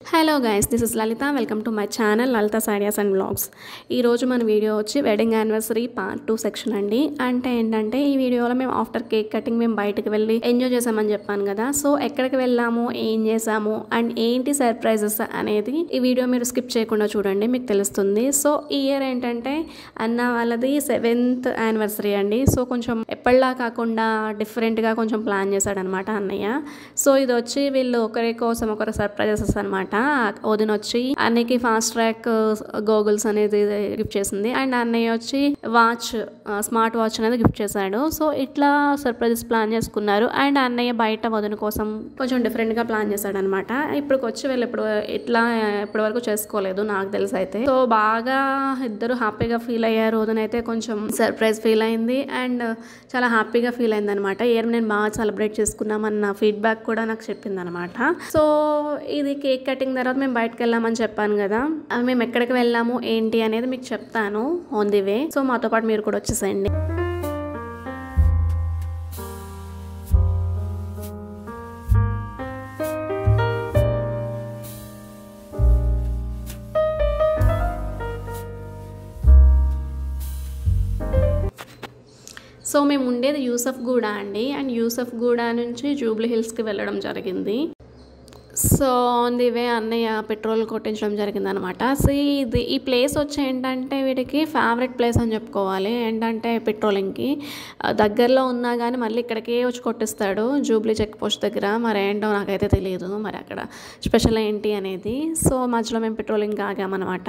hello guys this is Lalitha welcome to my channel Lalitha సాడియాస్ and blogs ఈరోజు మన video వచ్చి wedding anniversary part two section అండి అంటే ఏంటంటే ఈ వీడియోలో మేము ఆఫ్టర్ కేక్ కటింగ్ మేము బయటకు వెళ్ళి ఎంజాయ్ చేసామని చెప్పాను కదా సో ఎక్కడికి వెళ్ళాము ఏం చేసాము అండ్ ఏంటి సర్ప్రైజెస్ అనేది ఈ వీడియో మీరు స్కిప్ చేయకుండా చూడండి మీకు తెలుస్తుంది సో ఈ ఇయర్ ఏంటంటే అన్న వాళ్ళది సెవెంత్ యానివర్సరీ అండి సో కొంచెం ఎప్పటిలా కాకుండా డిఫరెంట్గా కొంచెం ప్లాన్ చేశాడనమాట అన్నయ్య సో ఇది వచ్చి వీళ్ళు ఒకరి కోసం ఒకరు సర్ప్రైజెస్ అనమాట వదిన వచ్చి అన్నయ్యకి ఫాస్ట్ ట్రాక్ గోగుల్స్ అనేది గిఫ్ట్ చేసింది అండ్ అన్నయ్య వచ్చి వాచ్ స్మార్ట్ వాచ్ అనేది గిఫ్ట్ చేశాడు సో ఇట్లా సర్ప్రైజెస్ ప్లాన్ చేసుకున్నారు అండ్ అన్నయ్య బయట వదిన కోసం కొంచెం డిఫరెంట్గా ప్లాన్ చేశాడు అనమాట ఇప్పటికి వచ్చి వీళ్ళు ఇప్పుడు ఇట్లా ఇప్పటి వరకు చేసుకోలేదు నాకు తెలిసి అయితే సో బాగా ఇద్దరు హ్యాపీగా ఫీల్ అయ్యారు వదిన అయితే కొంచెం సర్ప్రైజ్ ఫీల్ అయింది అండ్ చాలా హ్యాపీగా ఫీల్ అయింది అనమాట ఇయర్ నేను బాగా సెలబ్రేట్ చేసుకున్నామన్న ఫీడ్బ్యాక్ కూడా నాకు చెప్పింది అనమాట సో ఇది కేక్ కటింగ్ తర్వాత మేము బయటకు వెళ్ళామని చెప్పాను కదా అవి మేము ఎక్కడికి వెళ్ళాము ఏంటి అనేది మీకు చెప్తాను ఆన్ ది వే సో మాతో పాటు మీరు కూడా వచ్చేసేయండి సో మేము ఉండేది యూసఫ్ గూడ అండి అండ్ యూసఫ్ గూడ నుంచి జూబ్లీ హిల్స్కి వెళ్ళడం జరిగింది సో ఆన్ ది వే అన్నయ్య పెట్రోల్ కొట్టించడం జరిగింది అనమాట సో ఇది ఈ ప్లేస్ వచ్చి ఏంటంటే వీడికి ఫేవరెట్ ప్లేస్ అని చెప్పుకోవాలి ఏంటంటే పెట్రోలింగ్కి దగ్గరలో ఉన్నా కానీ మళ్ళీ ఇక్కడికే వచ్చి కొట్టిస్తాడు జూబ్లీ చెక్ పోస్ట్ దగ్గర మరి ఏంటో నాకైతే తెలియదు మరి అక్కడ స్పెషల్ ఏంటి అనేది సో మధ్యలో మేము పెట్రోలింగ్ ఆగామన్నమాట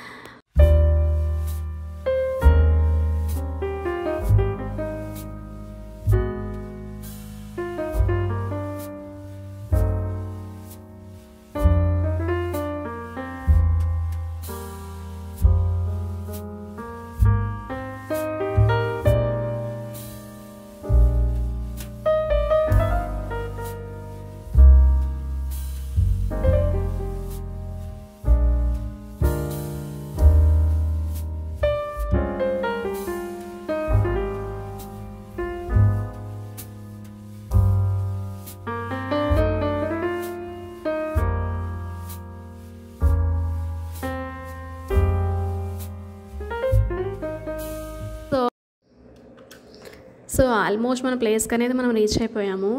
సో ఆల్మోస్ట్ మన ప్లేస్కి అనేది మనం రీచ్ అయిపోయాము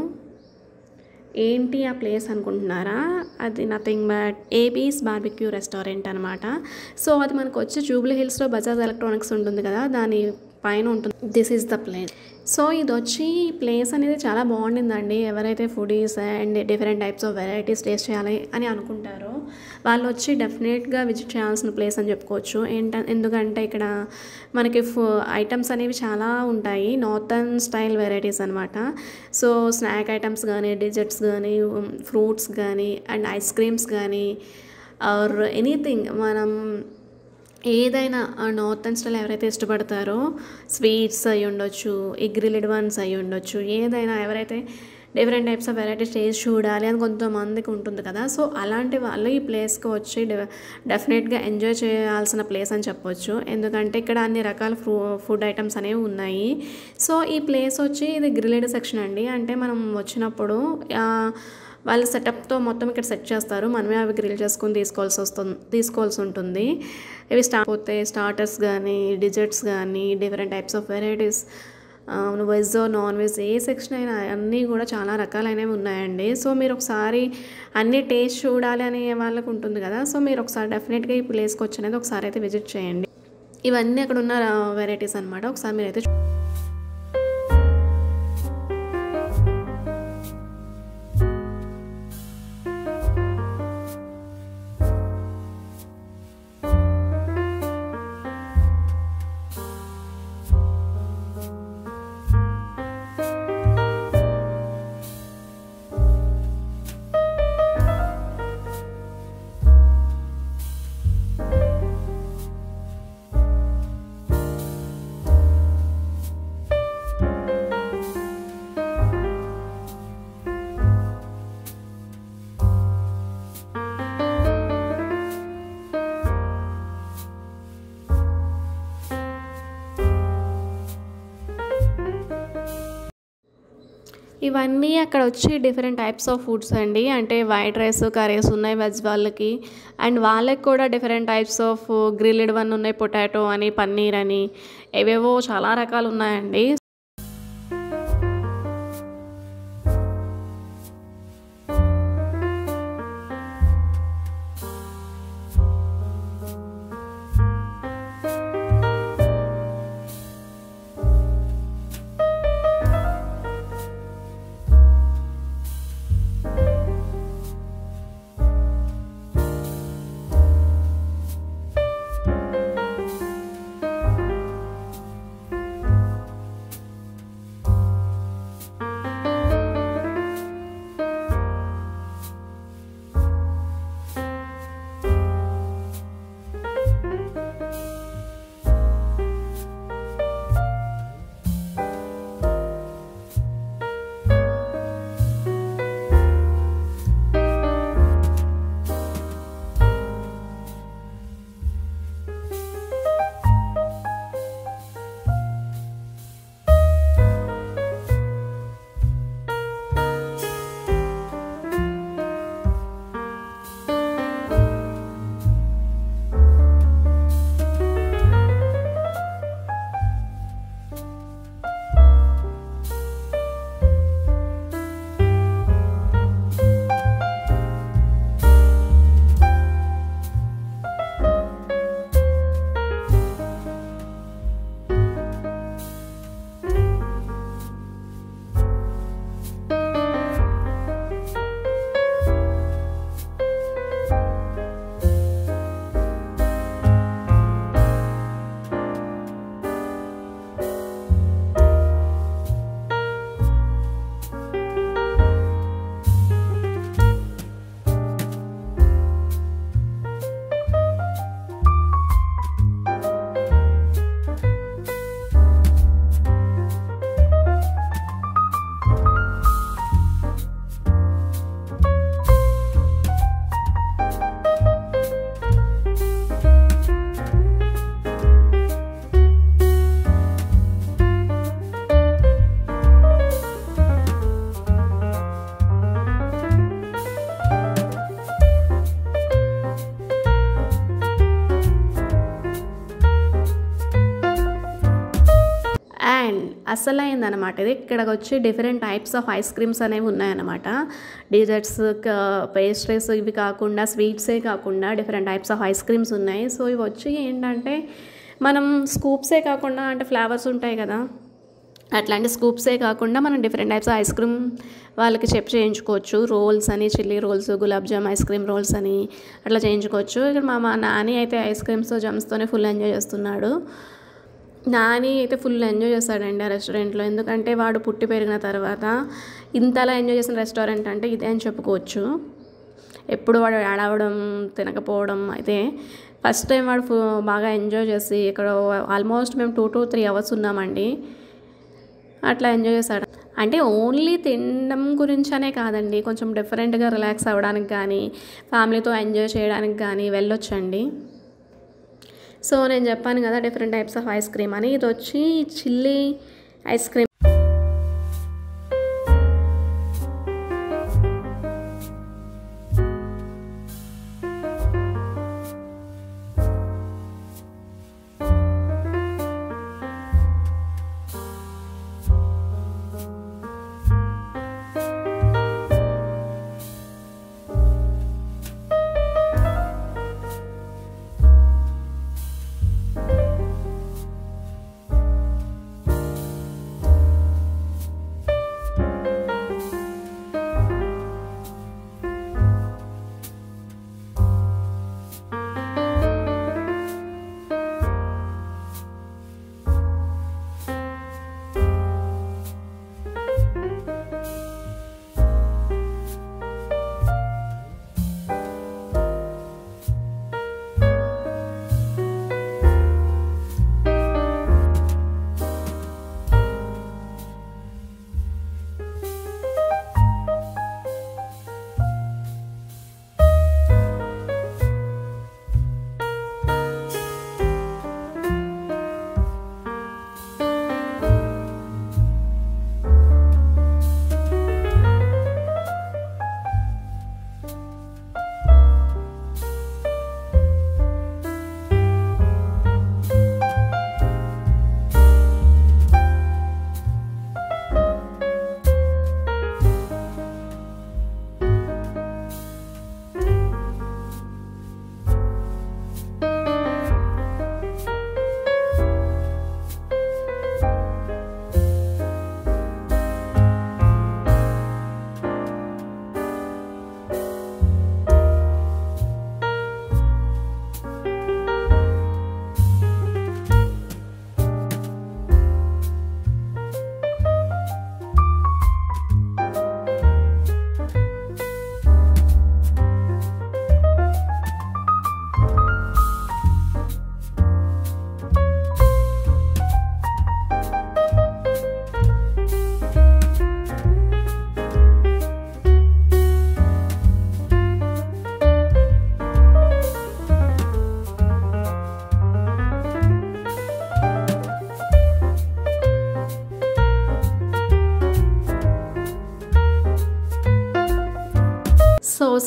ఏంటి ఆ ప్లేస్ అనుకుంటున్నారా అది nothing but AB's barbecue restaurant అనమాట సో అది మనకు వచ్చి జూబ్లీ హిల్స్లో బజాజ్ ఎలక్ట్రానిక్స్ ఉంటుంది కదా దాని పైన ఉంటుంది this is the place so ఇది వచ్చి ప్లేస్ అనేది చాలా బాగుండిందండి ఎవరైతే foodies and different types of varieties taste చేయాలి అని అనుకుంటారో వాళ్ళు వచ్చి డెఫినెట్గా విజిట్ చేయాల్సిన ప్లేస్ అని చెప్పుకోవచ్చు ఏంట ఎందుకంటే ఇక్కడ మనకి ఫు ఐటమ్స్ అనేవి చాలా ఉంటాయి నార్థన్ స్టైల్ వెరైటీస్ అనమాట సో స్నాక్ ఐటమ్స్ కానీ డిజర్ట్స్ కానీ ఫ్రూట్స్ కానీ అండ్ ఐస్ క్రీమ్స్ కానీ ఆర్ ఎనీథింగ్ మనం ఏదైనా నార్థన్ స్టైల్ ఎవరైతే ఇష్టపడతారో స్వీట్స్ అయి ఉండొచ్చు ఈ గ్రిల్డ్ వన్స్ అయి ఉండొచ్చు ఏదైనా ఎవరైతే different types of varieties taste చూడాలి అని కొంతమందికి ఉంటుంది కదా సో అలాంటి వాళ్ళు ఈ ప్లేస్కి వచ్చి డెఫినెట్గా ఎంజాయ్ చేయాల్సిన ప్లేస్ అని చెప్పొచ్చు ఎందుకంటే ఇక్కడ అన్ని రకాల ఫ్రూ ఫుడ్ ఐటమ్స్ అనేవి ఉన్నాయి సో ఈ ప్లేస్ వచ్చి ఇది గ్రిల్డ్ సెక్షన్ అండి అంటే మనం వచ్చినప్పుడు వాళ్ళ సెటప్తో మొత్తం ఇక్కడ సెట్ చేస్తారు మనమే అవి గ్రిల్ చేసుకొని తీసుకోవాల్సి వస్తుంది తీసుకోవాల్సి ఉంటుంది ఇవి స్టార్ట్ పోతే స్టార్టర్స్ కానీ డిజర్ట్స్ కానీ different types of varieties veg non veg ఏ సెక్షన్ అయినా అన్నీ కూడా చాలా రకాలైనవి ఉన్నాయండి సో మీరు ఒకసారి అన్ని టేస్ట్ చూడాలి అనే వాళ్ళకు ఉంటుంది కదా సో మీరు ఒకసారి డెఫినెట్గా ఈ ప్లేస్కి వచ్చి అనేది ఒకసారి అయితే విజిట్ చేయండి ఇవన్నీ అక్కడ ఉన్న వెరైటీస్ అనమాట ఒకసారి మీరైతే ఇవన్నీ అక్కడ వచ్చి డిఫరెంట్ టైప్స్ ఆఫ్ ఫుడ్స్ అండి అంటే వైట్ రైస్ కర్రీస్ ఉన్నాయి వెజ్ వాళ్ళకి అండ్ వాళ్ళకి కూడా different types of grilled one ఉన్నాయి పొటాటో అని పన్నీర్ అని ఏవేవో చాలా రకాలు ఉన్నాయండి అండ్ అసలైందనమాట ఇది ఇక్కడికి వచ్చి different types of ice creams అనేవి ఉన్నాయన్నమాట డిజర్ట్స్ పేస్ట్రీస్ ఇవి కాకుండా స్వీట్సే కాకుండా different types of ice creams ఉన్నాయి సో ఇవి వచ్చి ఏంటంటే మనం స్కూప్సే కాకుండా అంటే ఫ్లేవర్స్ ఉంటాయి కదా అట్లాంటి స్కూప్సే కాకుండా మనం డిఫరెంట్ టైప్స్ ఐస్ క్రీమ్ వాళ్ళకి చెప్పి చేయించుకోవచ్చు రోల్స్ అని chilli rolls gulab jam ice cream rolls అని అట్లా చేయించుకోవచ్చు ఇక్కడ మా మా నాని అయితే ఐస్ క్రీమ్స్తో జమ్స్తోనే ఫుల్ ఎంజాయ్ చేస్తున్నాడు నాని అయితే ఫుల్ ఎంజాయ్ చేస్తాడండి ఆ రెస్టారెంట్లో ఎందుకంటే వాడు పుట్టి పెరిగిన తర్వాత ఇంతలా ఎంజాయ్ చేసిన రెస్టారెంట్ అంటే ఇదే అని చెప్పుకోవచ్చు ఎప్పుడు వాడు ఆడవడం తినకపోవడం అయితే ఫస్ట్ టైం వాడు ఫు- బాగా ఎంజాయ్ చేసి ఇక్కడ ఆల్మోస్ట్ మేము టూ టు త్రీ అవర్స్ ఉన్నామండి అట్లా ఎంజాయ్ చేశాడు అంటే ఓన్లీ తినడం గురించి అనే కాదండి కొంచెం డిఫరెంట్గా రిలాక్స్ అవ్వడానికి కానీ ఫ్యామిలీతో ఎంజాయ్ చేయడానికి కానీ వెళ్ళొచ్చండి సో నేను చెప్పాను కదా different types of ice cream అని ఇది వచ్చి చిల్లీ ఐస్ క్రీమ్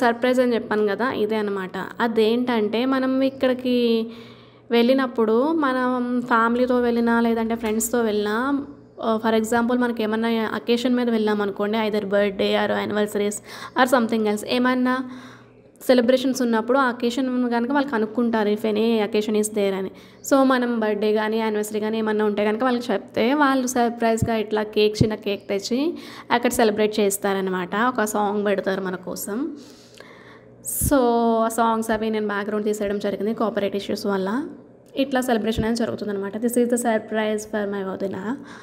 సర్ప్రైజ్ అని చెప్పాను కదా ఇదే అనమాట అదేంటంటే మనం ఇక్కడికి వెళ్ళినప్పుడు మనం ఫ్యామిలీతో వెళ్ళినా లేదంటే ఫ్రెండ్స్తో వెళ్ళినా ఫర్ ఎగ్జాంపుల్ మనకి ఏమన్నా అకేషన్ మీద వెళ్ళాం అనుకోండి either birthday or anniversaries or something else ఏమన్నా సెలబ్రేషన్స్ ఉన్నప్పుడు ఆ అకేషన్ కనుక వాళ్ళు కనుక్కుంటారు if any occasion is there అని సో మనం బర్త్డే కానీ యానివర్సరీ కానీ ఏమన్నా ఉంటే కనుక వాళ్ళకి చెప్తే వాళ్ళు సర్ప్రైజ్గా ఇట్లా కేక్ చిన్న కేక్ తెచ్చి అక్కడ సెలబ్రేట్ చేస్తారనమాట ఒక సాంగ్ పెడతారు మన కోసం సో ఆ సాంగ్స్ అవి నేను బ్యాక్గ్రౌండ్ తీసేయడం జరిగింది కోఆపరేట్ ఇష్యూస్ వల్ల ఇట్లా సెలబ్రేషన్ అనేది జరుగుతుంది అనమాట this is the surprise for my వదిన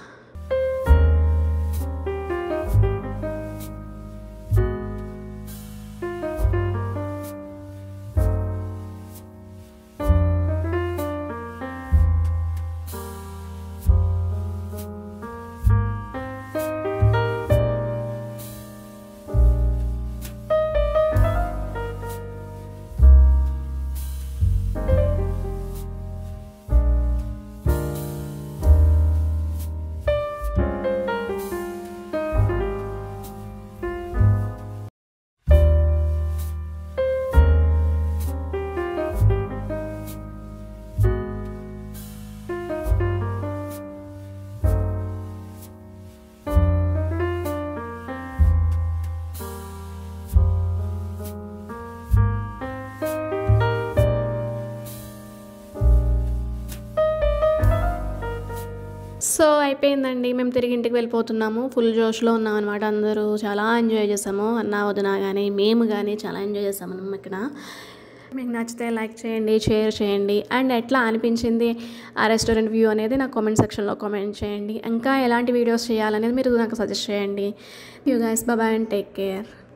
సో అయిపోయిందండి మేము తిరిగి ఇంటికి వెళ్ళిపోతున్నాము ఫుల్ జోష్లో ఉన్నాం అనమాట అందరూ చాలా ఎంజాయ్ చేసాము అన్న వదిన కానీ మేము కానీ చాలా ఎంజాయ్ చేసాము మనం ఇక్కడ మీకు నచ్చితే లైక్ చేయండి షేర్ చేయండి అండ్ ఎట్లా అనిపించింది ఆ రెస్టారెంట్ వ్యూ అనేది నాకు కామెంట్ సెక్షన్లో కామెంట్ చేయండి ఇంకా ఎలాంటి వీడియోస్ చేయాలనేది మీరు నాకు సజెస్ట్ చేయండి you guys bye and take care